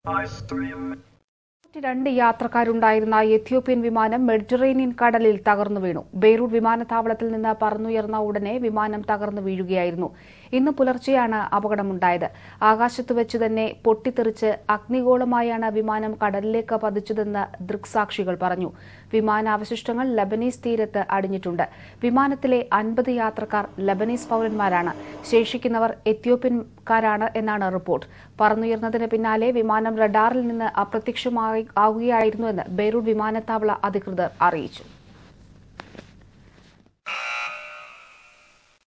രണ്ട് യാത്രക്കാരുണ്ടായിരുന്ന എത്യോപ്യൻ വിമാനം മെഡിറ്ററേനിയൻ കടലിൽ തകർന്നു വീണു ബെയ്റൂട്ട് വിമാനത്താവളത്തിൽ നിന്ന് പറന്നുയർന്ന ഉടനെ വിമാനം തകർന്നു വീഴുകയായിരുന്നു ഇന്ന് പുലർച്ചെയാണ് അപകടമുണ്ടായത് ആകാശത്ത് വെച്ച് തന്നെ പൊട്ടിത്തെറിച്ച് അഗ്നിഗോളമായാണ് വിമാനം കടലിലേക്ക് പതിച്ചതെന്ന് ദൃക്സാക്ഷികൾ പറഞ്ഞു വിമാനാവശിഷ്ടങ്ങൾ ലബനീസ് തീരത്ത് അടിഞ്ഞിട്ടുണ്ട് വിമാനത്തിലെ അൻപത് യാത്രക്കാർ ലബനീസ് പൌരന്മാരാണ് ശേഷിക്കുന്നവർ എത്യോപ്യൻകാരാണ് എന്നാണ് റിപ്പോർട്ട് പറന്നുയർന്നതിന് പിന്നാലെ വിമാനം റഡാറിൽ നിന്ന് അപ്രത്യക്ഷമായി ആവുകയായിരുന്നുവെന്ന് ബെയ്റൂട്ട് വിമാനത്താവള അധികൃതർ അറിയിച്ചു